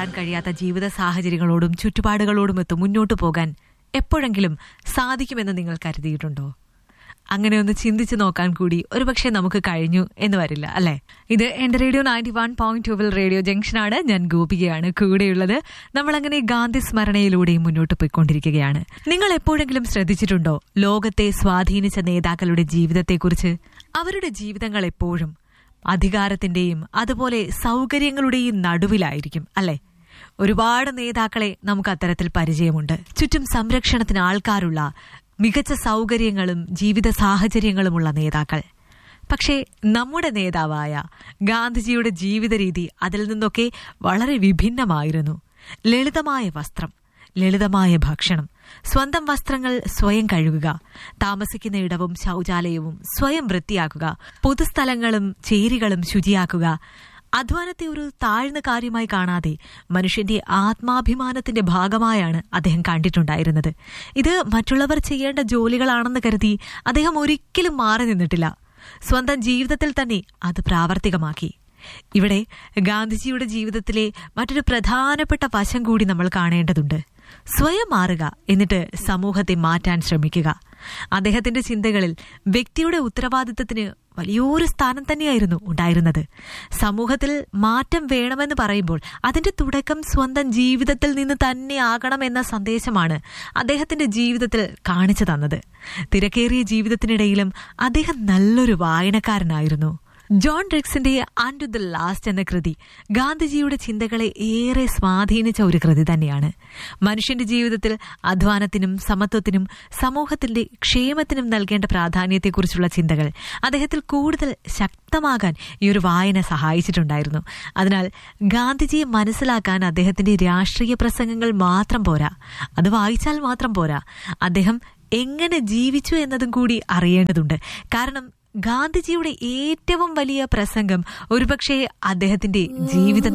മാറാൻ കഴിയാത്ത ജീവിത സാഹചര്യങ്ങളോടും ചുറ്റുപാടുകളോടുമൊത്ത് മുന്നോട്ടു പോകാൻ എപ്പോഴെങ്കിലും സാധിക്കുമെന്ന് നിങ്ങൾ കരുതിയിട്ടുണ്ടോ അങ്ങനെ ഒന്ന് ചിന്തിച്ചു നോക്കാൻ കൂടി ഒരുപക്ഷെ നമുക്ക് കഴിഞ്ഞു എന്ന് വരില്ല അല്ലെ ഇത് എന്റെ റേഡിയോ നയൻറ്റി വൺ പോയിന്റ് ടൂവിൽ റേഡിയോ ജംഗ്ഷനാണ് ഞാൻ ഗോപികയാണ് കൂടെയുള്ളത് നമ്മൾ അങ്ങനെ ഗാന്ധി സ്മരണയിലൂടെയും മുന്നോട്ട് പോയിക്കൊണ്ടിരിക്കുകയാണ് നിങ്ങൾ എപ്പോഴെങ്കിലും ശ്രദ്ധിച്ചിട്ടുണ്ടോ ലോകത്തെ സ്വാധീനിച്ച നേതാക്കളുടെ ജീവിതത്തെക്കുറിച്ച് അവരുടെ ജീവിതങ്ങൾ എപ്പോഴും അധികാരത്തിന്റെയും അതുപോലെ സൗകര്യങ്ങളുടെയും നടുവിലായിരിക്കും അല്ലെ ഒരുപാട് നേതാക്കളെ നമുക്ക് അത്തരത്തിൽ പരിചയമുണ്ട് ചുറ്റും സംരക്ഷണത്തിന് ആൾക്കാരുള്ള മികച്ച സൗകര്യങ്ങളും ജീവിത സാഹചര്യങ്ങളുമുള്ള നേതാക്കൾ പക്ഷേ നമ്മുടെ നേതാവായ ഗാന്ധിജിയുടെ ജീവിത രീതി അതിൽ നിന്നൊക്കെ വളരെ വിഭിന്നമായിരുന്നു ലളിതമായ വസ്ത്രം ലളിതമായ ഭക്ഷണം സ്വന്തം വസ്ത്രങ്ങൾ സ്വയം കഴുകുക താമസിക്കുന്ന ഇടവും ശൗചാലയവും സ്വയം വൃത്തിയാക്കുക പൊതുസ്ഥലങ്ങളും ചേരികളും ശുചിയാക്കുക അധ്വാനത്തെ ഒരു താഴ്ന്ന കാര്യമായി കാണാതെ മനുഷ്യന്റെ ആത്മാഭിമാനത്തിന്റെ ഭാഗമായാണ് അദ്ദേഹം കണ്ടിട്ടുണ്ടായിരുന്നത് ഇത് മറ്റുള്ളവർ ചെയ്യേണ്ട ജോലികളാണെന്ന് കരുതി അദ്ദേഹം ഒരിക്കലും മാറി നിന്നിട്ടില്ല സ്വന്തം ജീവിതത്തിൽ തന്നെ അത് പ്രാവർത്തികമാക്കി ഇവിടെ ഗാന്ധിജിയുടെ ജീവിതത്തിലെ മറ്റൊരു പ്രധാനപ്പെട്ട വശം കൂടി നമ്മൾ കാണേണ്ടതുണ്ട് സ്വയം മാറുക എന്നിട്ട് സമൂഹത്തെ മാറ്റാൻ ശ്രമിക്കുക അദ്ദേഹത്തിന്റെ ചിന്തകളിൽ വ്യക്തിയുടെ ഉത്തരവാദിത്തത്തിന് വലിയൊരു സ്ഥാനം തന്നെയായിരുന്നു ഉണ്ടായിരുന്നത് സമൂഹത്തിൽ മാറ്റം വേണമെന്ന് പറയുമ്പോൾ അതിന്റെ തുടക്കം സ്വന്തം ജീവിതത്തിൽ നിന്ന് തന്നെ ആകണം എന്ന സന്ദേശമാണ് അദ്ദേഹത്തിന്റെ ജീവിതത്തിൽ കാണിച്ചു തന്നത് തിരക്കേറിയ ജീവിതത്തിനിടയിലും അദ്ദേഹം നല്ലൊരു വായനക്കാരനായിരുന്നു ജോൺ ഡ്രിക്സിന്റെ അൺ ടു ദ ലാസ്റ്റ് എന്ന കൃതി ഗാന്ധിജിയുടെ ചിന്തകളെ ഏറെ സ്വാധീനിച്ച ഒരു കൃതി തന്നെയാണ് മനുഷ്യന്റെ ജീവിതത്തിൽ അധ്വാനത്തിനും സമത്വത്തിനും സമൂഹത്തിന്റെ ക്ഷേമത്തിനും നൽകേണ്ട പ്രാധാന്യത്തെക്കുറിച്ചുള്ള ചിന്തകൾ അദ്ദേഹത്തിൽ കൂടുതൽ ശക്തമാകാൻ ഈ ഒരു വായന സഹായിച്ചിട്ടുണ്ടായിരുന്നു അതിനാൽ ഗാന്ധിജിയെ മനസ്സിലാക്കാൻ അദ്ദേഹത്തിന്റെ രാഷ്ട്രീയ പ്രസംഗങ്ങൾ മാത്രം പോരാ അത് വായിച്ചാൽ മാത്രം പോരാ അദ്ദേഹം എങ്ങനെ ജീവിച്ചു എന്നതും കൂടി അറിയേണ്ടതുണ്ട് കാരണം ഗാന്ധിജിയുടെ ഏറ്റവും വലിയ പ്രസംഗം ഒരുപക്ഷെ അദ്ദേഹത്തിന്റെ ജീവിതം